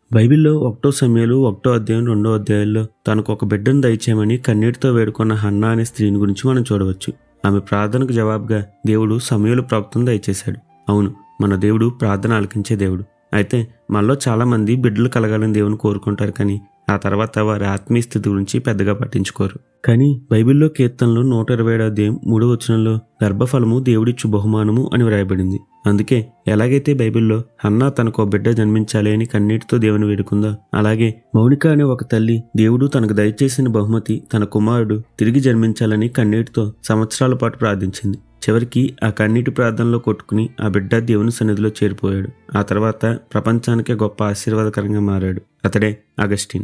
బైబిల్లో ఒకటో సమయాలు ఒకటో అధ్యాయం రెండో అధ్యాయంలో తనకు ఒక బిడ్డను దయచేయమని కన్నీటితో వేడుకున్న హన్నా అనే స్త్రీని గురించి మనం చూడవచ్చు ఆమె ప్రార్థనకు జవాబుగా దేవుడు సమయంలో ప్రవక్తను దయచేశాడు అవును మన దేవుడు ప్రార్థన ఆలకించే దేవుడు అయితే మనలో చాలా మంది బిడ్డలు కలగాలని దేవుని కోరుకుంటారు కానీ ఆ తర్వాత వారి ఆత్మీయ స్థితి గురించి పెద్దగా పట్టించుకోరు కానీ బైబిల్లో కీర్తనలు నూట ఇరవై ఏడు అధ్యాయం మూడో వచనంలో గర్భఫలము దేవుడిచ్చు బహుమానము అని వ్రాయబడింది అందుకే ఎలాగైతే బైబిల్లో హన్నా తనకు బిడ్డ జన్మించాలి అని కన్నీటితో దేవుని వేడుకుందో అలాగే మౌనిక అనే ఒక తల్లి దేవుడు తనకు దయచేసిన బహుమతి తన కుమారుడు తిరిగి జన్మించాలని కన్నీటితో సంవత్సరాల పాటు ప్రార్థించింది చివరికి ఆ కన్నీటి ప్రార్థనలో కొట్టుకుని ఆ బిడ్డ దేవుని సన్నిధిలో చేరిపోయాడు ఆ తర్వాత ప్రపంచానికే గొప్ప ఆశీర్వాదకరంగా మారాడు అతడే అగస్టిన్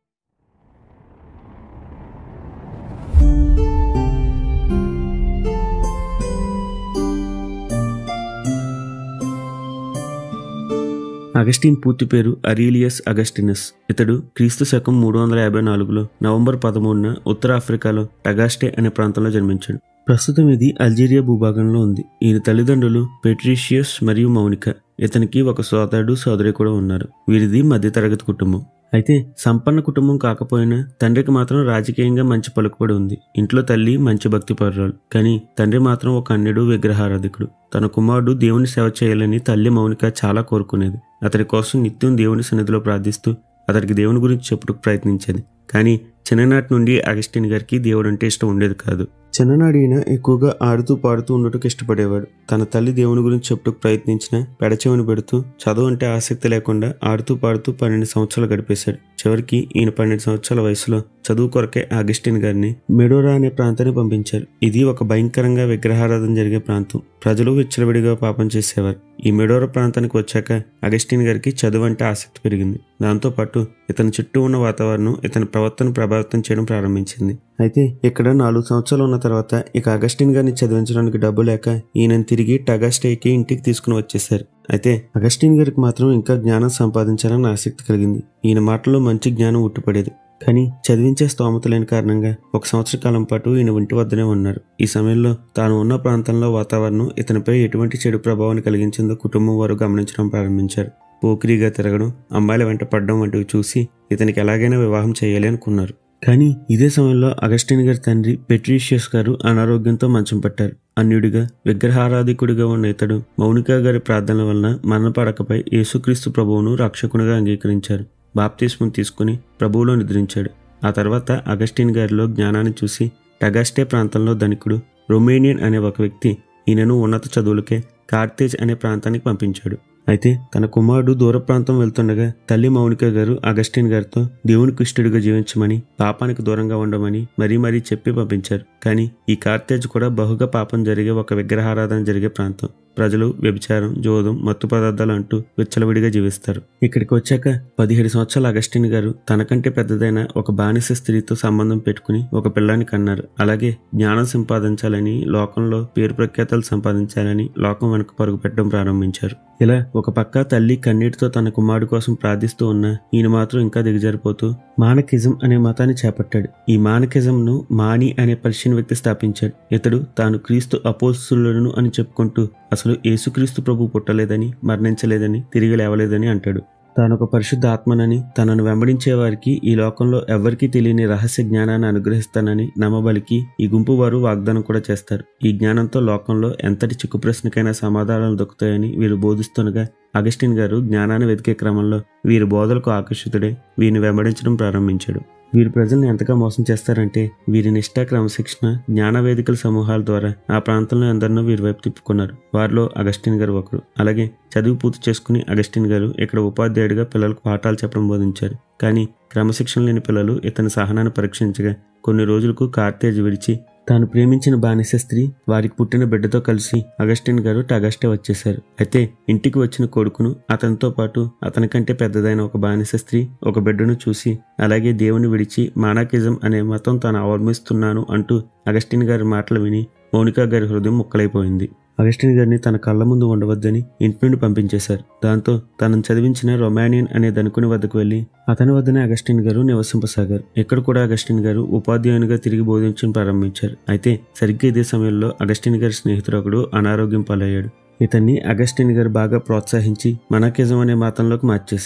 అగస్టిన్ పూర్తి పేరు అరీలియస్ అగస్టినస్ ఇతడు క్రీస్తు శకం మూడు వందల యాభై నాలుగులో నవంబర్ పదమూడున ఉత్తర ఆఫ్రికాలో టగాస్టే అనే ప్రాంతంలో జన్మించాడు ప్రస్తుతం ఇది అల్జీరియా భూభాగంలో ఉంది ఈయన తల్లిదండ్రులు పెట్రీషియస్ మరియు మౌనిక ఇతనికి ఒక సోదరుడు సోదరి కూడా ఉన్నారు వీరిది మధ్యతరగతి కుటుంబం అయితే సంపన్న కుటుంబం కాకపోయినా తండ్రికి మాత్రం రాజకీయంగా మంచి పలుకుబడి ఉంది ఇంట్లో తల్లి మంచి భక్తి పరురాలు కానీ తండ్రి మాత్రం ఒక అన్యుడు విగ్రహారాధికుడు తన కుమారుడు దేవుని సేవ చేయాలని తల్లి మౌనిక చాలా కోరుకునేది అతడి కోసం నిత్యం దేవుని సన్నిధిలో ప్రార్థిస్తూ అతడికి దేవుని గురించి చెప్పుటకు ప్రయత్నించేది కానీ చిన్ననాటి నుండి అగస్టిన్ గారికి దేవుడు అంటే ఇష్టం ఉండేది కాదు చిన్ననాడు ఈయన ఎక్కువగా ఆడుతూ పాడుతూ ఉండటకు ఇష్టపడేవాడు తన తల్లి దేవుని గురించి చెప్పుటకు ప్రయత్నించిన పెడచెవిని పెడుతూ చదువు అంటే ఆసక్తి లేకుండా ఆడుతూ పాడుతూ పన్నెండు సంవత్సరాలు గడిపేశాడు చివరికి ఈయన పన్నెండు సంవత్సరాల వయసులో చదువు కొరకే అగస్టిన్ గారిని మెడోరా అనే ప్రాంతాన్ని పంపించారు ఇది ఒక భయంకరంగా విగ్రహారాధన జరిగే ప్రాంతం ప్రజలు విచ్చలవిడిగా పాపం చేసేవారు ఈ మెడోరా ప్రాంతానికి వచ్చాక అగస్టిన్ గారికి చదువు అంటే ఆసక్తి పెరిగింది దాంతోపాటు ఇతని చుట్టూ ఉన్న వాతావరణం ఇతని ప్రవర్తన ప్రభావితం చేయడం ప్రారంభించింది అయితే ఇక్కడ నాలుగు సంవత్సరాలు ఉన్న తర్వాత ఇక అగస్టిన్ గారిని చదివించడానికి డబ్బు లేక ఈయనను తిరిగి టగాస్టేకి ఇంటికి తీసుకుని వచ్చేశారు అయితే అగస్టిన్ గారికి మాత్రం ఇంకా జ్ఞానం సంపాదించాలని ఆసక్తి కలిగింది ఈయన మాటల్లో మంచి జ్ఞానం ఉట్టిపడేది కానీ చదివించే స్తోమత లేని కారణంగా ఒక సంవత్సర కాలం పాటు ఈయన ఇంటి వద్దనే ఉన్నారు ఈ సమయంలో తాను ఉన్న ప్రాంతంలో వాతావరణం ఇతనిపై ఎటువంటి చెడు ప్రభావాన్ని కలిగించిందో కుటుంబం వారు గమనించడం ప్రారంభించారు పోకిరిగా తిరగడం అమ్మాయిల వెంట పడడం వంటివి చూసి ఇతనికి ఎలాగైనా వివాహం చేయాలి అనుకున్నారు కానీ ఇదే సమయంలో అగస్టిన్ గారి తండ్రి పెట్రీషియస్ గారు అనారోగ్యంతో మంచం పట్టారు అన్యుడిగా విగ్రహారాధికుడిగా ఉన్న ఇతడు మౌనికా గారి ప్రార్థనల వలన మరణపడకపై యేసుక్రీస్తు ప్రభువును రక్షకునిగా అంగీకరించారు బాప్తిస్మం తీసుకుని ప్రభువులో నిద్రించాడు ఆ తర్వాత అగస్టిన్ గారిలో జ్ఞానాన్ని చూసి టగాస్టే ప్రాంతంలో ధనికుడు రొమేనియన్ అనే ఒక వ్యక్తి ఈయనను ఉన్నత చదువులకే కార్తేజ్ అనే ప్రాంతానికి పంపించాడు అయితే తన కుమారుడు దూర ప్రాంతం వెళ్తుండగా తల్లి మౌనిక గారు అగస్టిన్ గారితో దేవునికి ఇష్టడిగా జీవించమని పాపానికి దూరంగా ఉండమని మరీ మరీ చెప్పి పంపించారు కానీ ఈ కార్తేజ్ కూడా బహుగా పాపం జరిగే ఒక విగ్రహారాధన జరిగే ప్రాంతం ప్రజలు వ్యభిచారం జోదం మత్తు పదార్థాలు అంటూ విచ్చలవిడిగా జీవిస్తారు ఇక్కడికి వచ్చాక పదిహేడు సంవత్సరాల అగస్టిన్ గారు తనకంటే పెద్దదైన ఒక బానిస స్త్రీతో సంబంధం పెట్టుకుని ఒక పిల్లాన్ని కన్నారు అలాగే జ్ఞానం సంపాదించాలని లోకంలో పేరు ప్రఖ్యాతలు సంపాదించాలని లోకం వెనుక పరుగు పెట్టడం ప్రారంభించారు ఇలా ఒక పక్క తల్లి కన్నీటితో తన కుమారుడు కోసం ప్రార్థిస్తూ ఉన్న ఈయన మాత్రం ఇంకా దిగజారిపోతూ మానకిజం అనే మతాన్ని చేపట్టాడు ఈ మానకిజంను మాని అనే పర్షియన్ వ్యక్తి స్థాపించాడు ఇతడు తాను క్రీస్తు అపోస్తులను అని చెప్పుకుంటూ అసలు యేసుక్రీస్తు ప్రభు పుట్టలేదని మరణించలేదని తిరిగి లేవలేదని అంటాడు తాను ఒక పరిశుద్ధ ఆత్మనని తనను వెంబడించే వారికి ఈ లోకంలో ఎవ్వరికీ తెలియని రహస్య జ్ఞానాన్ని అనుగ్రహిస్తానని నమ్మబలికి ఈ గుంపు వారు వాగ్దానం కూడా చేస్తారు ఈ జ్ఞానంతో లోకంలో ఎంతటి చిక్కు ప్రశ్నకైనా సమాధానాలు దొరుకుతాయని వీరు బోధిస్తుండగా అగస్టిన్ గారు జ్ఞానాన్ని వెతికే క్రమంలో వీరి బోధలకు ఆకర్షితుడై వీరిని వెంబడించడం ప్రారంభించాడు వీరు ప్రజల్ని ఎంతగా మోసం చేస్తారంటే వీరి నిష్ఠా క్రమశిక్షణ జ్ఞాన వేదికల సమూహాల ద్వారా ఆ ప్రాంతంలో ఎందరినో వీరి వైపు తిప్పుకున్నారు వారిలో అగస్టిన్ గారు ఒకరు అలాగే చదువు పూర్తి చేసుకుని అగస్టిన్ గారు ఇక్కడ ఉపాధ్యాయుడిగా పిల్లలకు పాఠాలు చెప్పడం బోధించారు కానీ క్రమశిక్షణ లేని పిల్లలు ఇతని సహనాన్ని పరీక్షించగా కొన్ని రోజులకు కార్తేజ్ విడిచి తాను ప్రేమించిన బానిస స్త్రీ వారికి పుట్టిన బిడ్డతో కలిసి అగస్టిన్ గారు టగస్టే వచ్చేశారు అయితే ఇంటికి వచ్చిన కొడుకును అతనితో పాటు అతనికంటే పెద్దదైన ఒక బానిస స్త్రీ ఒక బిడ్డను చూసి అలాగే దేవుని విడిచి మానాకిజం అనే మతం తాను అవలంబిస్తున్నాను అంటూ అగస్టిన్ గారి మాటలు విని మౌనికా గారి హృదయం ముక్కలైపోయింది అగస్టిన్ గారిని తన కళ్ళ ముందు ఉండవద్దని ఇంటి నుండి పంపించేశారు దాంతో తనను చదివించిన రొమానియన్ అనే ధనుకుని వద్దకు వెళ్లి అతని వద్దనే అగస్టిన్ గారు నివసింపసాగారు ఇక్కడ కూడా అగస్టిన్ గారు ఉపాధ్యాయునిగా తిరిగి బోధించడం ప్రారంభించారు అయితే సరిగ్గా ఇదే సమయంలో అగస్టిన్ గారి స్నేహితుడు ఒకడు అనారోగ్యం పాలయ్యాడు ఇతన్ని అగస్టిన్ గారు బాగా ప్రోత్సహించి మనాకిజం అనే మతంలోకి మార్చేశారు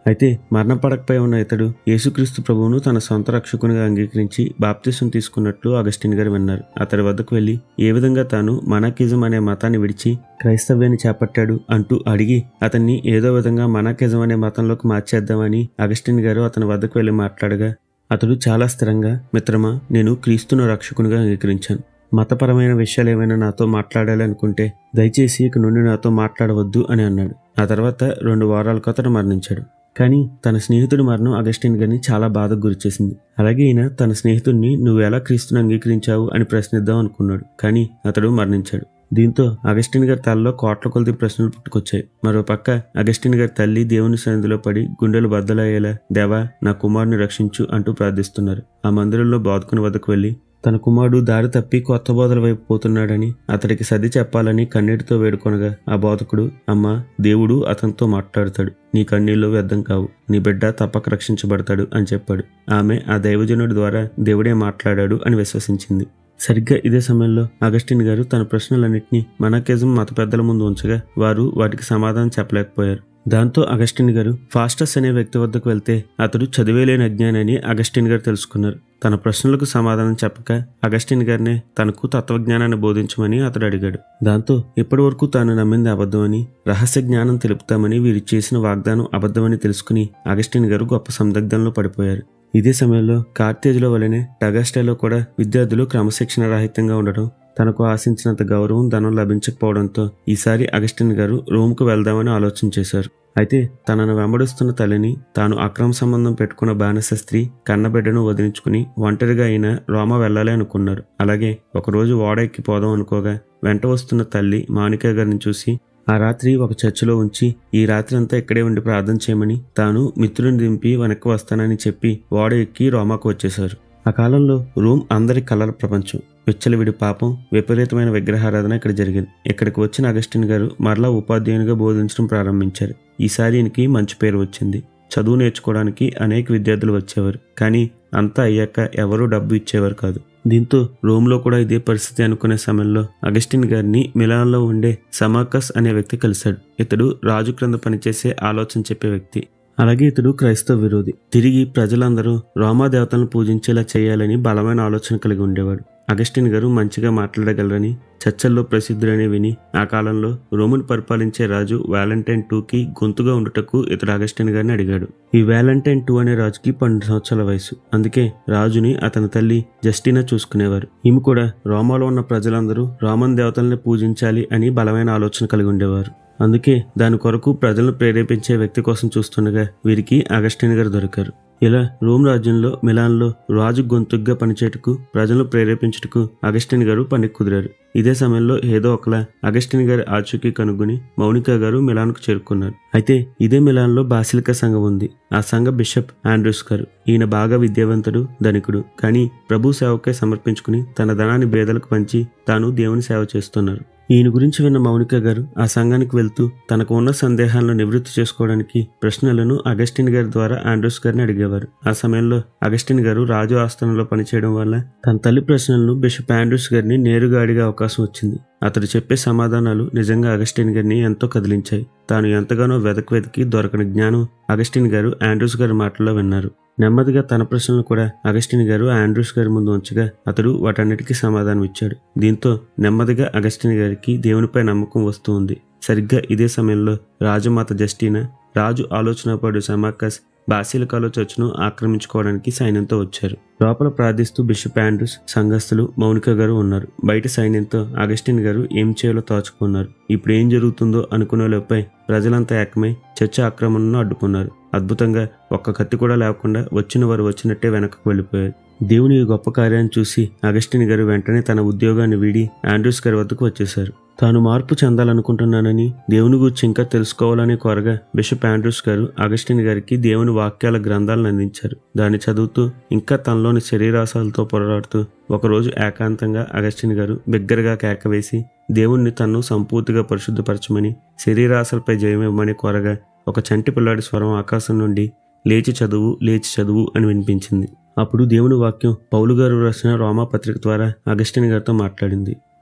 అయితే మరణపడకపై ఉన్న ఇతడు యేసుక్రీస్తు ప్రభువును తన సొంత రక్షకునిగా అంగీకరించి బాప్తిసం తీసుకున్నట్లు అగస్టిన్ గారు విన్నారు అతడి వద్దకు వెళ్లి ఏ విధంగా తాను మనాకిజం అనే మతాన్ని విడిచి క్రైస్తవ్యాన్ని చేపట్టాడు అంటూ అడిగి అతన్ని ఏదో విధంగా మనాకిజం అనే మతంలోకి మార్చేద్దామని అగస్టిన్ గారు అతని వద్దకు వెళ్లి మాట్లాడగా అతడు చాలా స్థిరంగా మిత్రమా నేను క్రీస్తును రక్షకునిగా అంగీకరించాను మతపరమైన విషయాలు ఏమైనా నాతో మాట్లాడాలి అనుకుంటే దయచేసి ఇక నుండి నాతో మాట్లాడవద్దు అని అన్నాడు ఆ తర్వాత రెండు వారాలకు అతను మరణించాడు కానీ తన స్నేహితుడి మరణం అగస్టిన్ గారిని చాలా బాధకు గురిచేసింది అలాగే ఈయన తన స్నేహితుడిని నువ్వు ఎలా క్రీస్తుని అంగీకరించావు అని ప్రశ్నిద్దాం అనుకున్నాడు కానీ అతడు మరణించాడు దీంతో అగస్టిన్ గారి తలలో కోట్ల కొలది ప్రశ్నలు పుట్టుకొచ్చాయి మరో పక్క అగస్టిన్ గారి తల్లి దేవుని సన్నిధిలో పడి గుండెలు బద్దలయ్యేలా దేవా నా కుమారుని రక్షించు అంటూ ప్రార్థిస్తున్నారు ఆ మందిరంలో బాదుకుని వద్దకు వెళ్లి తన కుమారుడు దారి తప్పి కొత్త బోధల వైపు పోతున్నాడని అతడికి సర్ది చెప్పాలని కన్నీటితో వేడుకొనగా ఆ బోధకుడు అమ్మా దేవుడు అతనితో మాట్లాడతాడు నీ కన్నీళ్ళు వ్యర్థం కావు నీ బిడ్డ తప్పక రక్షించబడతాడు అని చెప్పాడు ఆమె ఆ దైవజనుడి ద్వారా దేవుడే మాట్లాడాడు అని విశ్వసించింది సరిగ్గా ఇదే సమయంలో అగస్టిన్ గారు తన ప్రశ్నలన్నింటినీ మనకేజం మత పెద్దల ముందు ఉంచగా వారు వాటికి సమాధానం చెప్పలేకపోయారు దాంతో అగస్టిన్ గారు ఫాస్టస్ అనే వ్యక్తి వద్దకు వెళ్తే అతడు చదివేలేని అజ్ఞాని అని అగస్టిన్ గారు తెలుసుకున్నారు తన ప్రశ్నలకు సమాధానం చెప్పక అగస్టిన్ గారినే తనకు తత్వజ్ఞానాన్ని బోధించమని అతడు అడిగాడు దాంతో ఇప్పటి వరకు తాను నమ్మింది అబద్ధమని రహస్య జ్ఞానం తెలుపుతామని వీరు చేసిన వాగ్దానం అబద్ధమని తెలుసుకుని అగస్టిన్ గారు గొప్ప సందిగ్ధంలో పడిపోయారు ఇదే సమయంలో కార్తేజ్లో వలనే టగాస్టేలో కూడా విద్యార్థులు క్రమశిక్షణ రాహిత్యంగా ఉండడం తనకు ఆశించినంత గౌరవం ధనం లభించకపోవడంతో ఈసారి అగస్టిన్ గారు రోమ్కు వెళ్దామని ఆలోచన చేశారు అయితే తనను వెంబడిస్తున్న తల్లిని తాను అక్రమ సంబంధం పెట్టుకున్న బానిస స్త్రీ కన్నబిడ్డను వదిలించుకుని ఒంటరిగా అయిన రోమ వెళ్ళాలి అనుకున్నారు అలాగే ఒకరోజు ఓడ ఎక్కి పోదాం అనుకోగా వెంట వస్తున్న తల్లి మాణిక గారిని చూసి ఆ రాత్రి ఒక చర్చిలో ఉంచి ఈ రాత్రి అంతా ఇక్కడే ఉండి ప్రార్థన చేయమని తాను మిత్రుని దింపి వెనక్కి వస్తానని చెప్పి ఓడ ఎక్కి రోమాకు వచ్చేశారు ఆ కాలంలో రోమ్ అందరి కళల ప్రపంచం విచ్చలవిడి పాపం విపరీతమైన విగ్రహారాధన ఇక్కడ జరిగింది ఇక్కడికి వచ్చిన అగస్టిన్ గారు మరలా ఉపాధ్యాయునిగా బోధించడం ప్రారంభించారు ఈసారి ఈయనకి మంచి పేరు వచ్చింది చదువు నేర్చుకోవడానికి అనేక విద్యార్థులు వచ్చేవారు కానీ అంతా అయ్యాక ఎవరూ డబ్బు ఇచ్చేవారు కాదు దీంతో రోమ్లో కూడా ఇదే పరిస్థితి అనుకునే సమయంలో అగస్టిన్ గారిని మిలాన్లో ఉండే సమాకస్ అనే వ్యక్తి కలిశాడు ఇతడు రాజు క్రింద పనిచేసే ఆలోచన చెప్పే వ్యక్తి అలాగే ఇతడు క్రైస్తవ విరోధి తిరిగి ప్రజలందరూ రోమా దేవతలను పూజించేలా చేయాలని బలమైన ఆలోచన కలిగి ఉండేవాడు అగస్టిన్ గారు మంచిగా మాట్లాడగలరని చర్చల్లో ప్రసిద్ధులని విని ఆ కాలంలో రోమన్ పరిపాలించే రాజు వ్యాలంటైన్ టూకి గొంతుగా ఉండుటకు ఇతడు అగస్టిన్ గారిని అడిగాడు ఈ వ్యాలంటైన్ టూ అనే రాజుకి పన్నెండు సంవత్సరాల వయసు అందుకే రాజుని అతని తల్లి జస్టినా చూసుకునేవారు ఈమె కూడా రోమాలో ఉన్న ప్రజలందరూ రోమన్ దేవతల్ని పూజించాలి అని బలమైన ఆలోచన కలిగి ఉండేవారు అందుకే దాని కొరకు ప్రజలను ప్రేరేపించే వ్యక్తి కోసం చూస్తుండగా వీరికి అగస్టిన్ గారు దొరికారు ఇలా రోమ్ రాజ్యంలో మిలాన్లో రాజు గొంతుగ్గా పనిచేయటకు ప్రజలను ప్రేరేపించుటకు అగస్టిన్ గారు పని కుదిరారు ఇదే సమయంలో ఏదో ఒకలా అగస్టిన్ గారి ఆచూకీ కనుగొని మౌనిక గారు మిలాన్కు చేరుకున్నారు అయితే ఇదే మిలాన్లో బాసిలికా సంఘం ఉంది ఆ సంఘ బిషప్ ఆండ్రూస్ గారు ఈయన బాగా విద్యావంతుడు ధనికుడు కానీ ప్రభు సేవకే సమర్పించుకుని తన ధనాన్ని బేదలకు పంచి తాను దేవుని సేవ చేస్తున్నారు ఈయన గురించి విన్న మౌనిక గారు ఆ సంఘానికి వెళ్తూ తనకు ఉన్న సందేహాలను నివృత్తి చేసుకోవడానికి ప్రశ్నలను అగస్టిన్ గారి ద్వారా ఆండ్రూస్ గారిని అడిగేవారు ఆ సమయంలో అగస్టిన్ గారు రాజు ఆస్థానంలో పనిచేయడం వల్ల తన తల్లి ప్రశ్నలను బిషప్ ఆండ్రూస్ గారిని నేరుగా అడిగే అవకాశం వచ్చింది అతడు చెప్పే సమాధానాలు నిజంగా అగస్టిన్ గారిని ఎంతో కదిలించాయి తాను ఎంతగానో వెతకు వెతికి దొరకని జ్ఞానం అగస్టిన్ గారు ఆండ్రూస్ గారి మాటల్లో విన్నారు నెమ్మదిగా తన ప్రశ్నలు కూడా అగస్టిన్ గారు ఆండ్రూస్ గారి ముందు ఉంచగా అతడు వాటన్నిటికీ సమాధానం ఇచ్చాడు దీంతో నెమ్మదిగా అగస్టిన్ గారికి దేవునిపై నమ్మకం వస్తూ ఉంది సరిగ్గా ఇదే సమయంలో రాజమాత జస్టినా రాజు ఆలోచనపడు సమాకస్ బాసిలికాలో చర్చ్ను ఆక్రమించుకోవడానికి సైన్యంతో వచ్చారు లోపల ప్రార్థిస్తూ బిషప్ ఆండ్రూస్ సంఘస్థులు మౌనిక గారు ఉన్నారు బయట సైన్యంతో అగస్టిన్ గారు ఏం చేయాలో తోచుకున్నారు ఇప్పుడు ఏం జరుగుతుందో అనుకునే లోపై ప్రజలంతా ఏకమై చర్చ ఆక్రమణను అడ్డుకున్నారు అద్భుతంగా ఒక్క కత్తి కూడా లేకుండా వచ్చిన వారు వచ్చినట్టే వెనక్కి వెళ్ళిపోయారు దేవుని ఈ గొప్ప కార్యాన్ని చూసి అగస్టిన్ గారు వెంటనే తన ఉద్యోగాన్ని వీడి ఆండ్రూస్ గారి వద్దకు వచ్చేశారు తాను మార్పు చెందాలనుకుంటున్నానని దేవుని గురించి ఇంకా తెలుసుకోవాలని కోరగా బిషప్ ఆండ్రూస్ గారు అగస్టిన్ గారికి దేవుని వాక్యాల గ్రంథాలను అందించారు దాన్ని చదువుతూ ఇంకా తనలోని శరీరాశాలతో పోరాడుతూ ఒకరోజు ఏకాంతంగా అగస్టిన్ గారు బిగ్గరగా కేక వేసి దేవుణ్ణి తన్ను సంపూర్తిగా పరిశుద్ధపరచమని శరీరాశలపై జయమివ్వమని కోరగా ఒక చంటి పిల్లాడి స్వరం ఆకాశం నుండి లేచి చదువు లేచి చదువు అని వినిపించింది అప్పుడు దేవుని వాక్యం పౌలు గారు రాసిన రోమా పత్రిక ద్వారా అగస్టిన్ గారితో మాట్లాడింది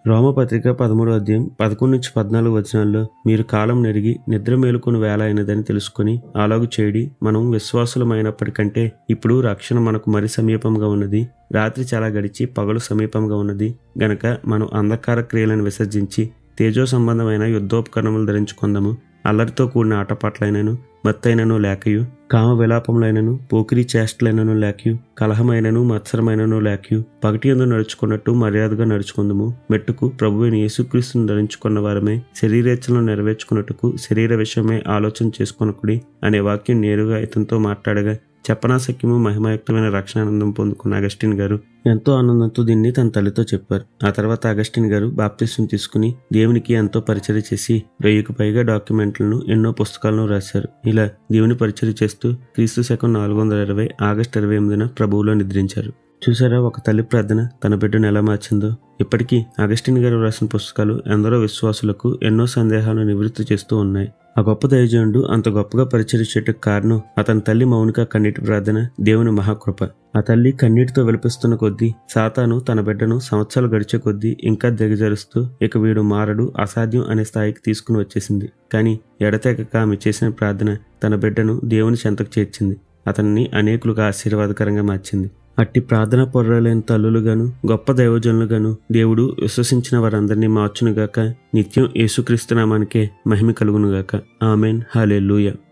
రోమపత్రిక పదమూడో అధ్యాయం పదకొండు నుంచి పద్నాలుగు వచనాల్లో మీరు కాలం నెరిగి నిద్ర మేలుకుని వేళ అయినదని తెలుసుకుని అలాగు చేయడి మనం విశ్వాసులమైనప్పటికంటే ఇప్పుడు రక్షణ మనకు మరి సమీపంగా ఉన్నది రాత్రి చాలా గడిచి పగలు సమీపంగా ఉన్నది గనక మనం అంధకార క్రియలను విసర్జించి తేజో సంబంధమైన యుద్ధోపకరణములు ధరించుకుందాము అల్లరితో కూడిన ఆటపాట్లైనను మత్తైనను లేకయు కామ విలాపములైనను పోకిరి చేష్టలైనను లేకయు కలహమైనను మత్సరమైనను లేకయు పగటి ఎందు నడుచుకున్నట్టు మర్యాదగా నడుచుకుందము మెట్టుకు ప్రభువైన యేసుక్రీస్తును ధరించుకున్న వారమే శరీరేచ్ఛలను నెరవేర్చుకున్నట్టుకు శరీర విషయమే ఆలోచన చేసుకున్నకుడి అనే వాక్యం నేరుగా ఇతనితో మాట్లాడగా చెప్పనాశక్యము మహిమాయుక్తమైన రక్షణానందం పొందుకున్న అగస్టిన్ గారు ఎంతో ఆనందంతో దీన్ని తన తల్లితో చెప్పారు ఆ తర్వాత అగస్టిన్ గారు బాప్తిస్టుని తీసుకుని దేవునికి ఎంతో పరిచయం చేసి వెయ్యికి పైగా డాక్యుమెంట్లను ఎన్నో పుస్తకాలను రాశారు ఇలా దేవుని పరిచయం చేస్తూ క్రీస్తు శకం నాలుగు వందల ఇరవై ఆగస్టు ఇరవై ఎనిమిదిన ప్రభువులో నిద్రించారు చూసారా ఒక తల్లి ప్రార్థన తన బిడ్డను ఎలా మార్చిందో ఇప్పటికీ అగస్టిన్ గారు రాసిన పుస్తకాలు ఎందరో విశ్వాసులకు ఎన్నో సందేహాలను నివృత్తి చేస్తూ ఉన్నాయి ఆ గొప్ప దైవజనుడు అంత గొప్పగా పరిచరించేటకు కారణం అతని తల్లి మౌనిక కన్నీటి ప్రార్థన దేవుని మహాకృప ఆ తల్లి కన్నీటితో విలపిస్తున్న కొద్దీ సాతాను తన బిడ్డను సంవత్సరాలు గడిచే కొద్దీ ఇంకా దిగజరుస్తూ ఇక వీడు మారడు అసాధ్యం అనే స్థాయికి తీసుకుని వచ్చేసింది కానీ ఎడతెగక ఆమె చేసిన ప్రార్థన తన బిడ్డను దేవుని చెంతకు చేర్చింది అతన్ని అనేకులుగా ఆశీర్వాదకరంగా మార్చింది అట్టి ప్రార్థన పొర్రలేని తల్లులుగాను గొప్ప దైవజనులుగాను దేవుడు విశ్వసించిన వారందరినీ మార్చునుగాక నిత్యం యేసుక్రీస్తు నామానికే మహిమ కలుగునుగాక ఆమెన్ హాలే